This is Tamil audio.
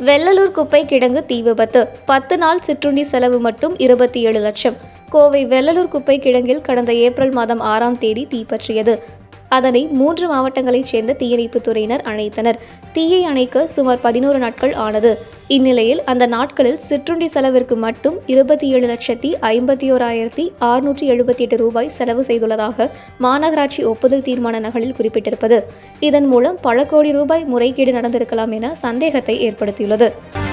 வெள்ளலூர் குப்பை கிடங்கு தீ விபத்து பத்து நாள் சிற்றுண்டி செலவு மட்டும் இருபத்தி ஏழு லட்சம் கோவை வெள்ளலூர் குப்பை கிடங்கில் கடந்த ஏப்ரல் மாதம் ஆறாம் தேதி தீ பற்றியது அதனை மூன்று மாவட்டங்களைச் சேர்ந்த தீயணைப்புத் துறையினர் அணைத்தனர் தீயை அணைக்க சுமார் பதினோரு நாட்கள் ஆனது இந்நிலையில் அந்த நாட்களில் சிற்றுண்டி செலவிற்கு மட்டும் இருபத்தி ஏழு லட்சத்தி ஐம்பத்தி ஓராயிரத்தி அறுநூற்றி எழுபத்தி எட்டு ரூபாய் செலவு செய்துள்ளதாக மாநகராட்சி ஒப்புதல் தீர்மான நகலில் குறிப்பிட்டிருப்பது இதன் மூலம் பல கோடி ரூபாய் முறைகேடு நடந்திருக்கலாம் என சந்தேகத்தை ஏற்படுத்தியுள்ளது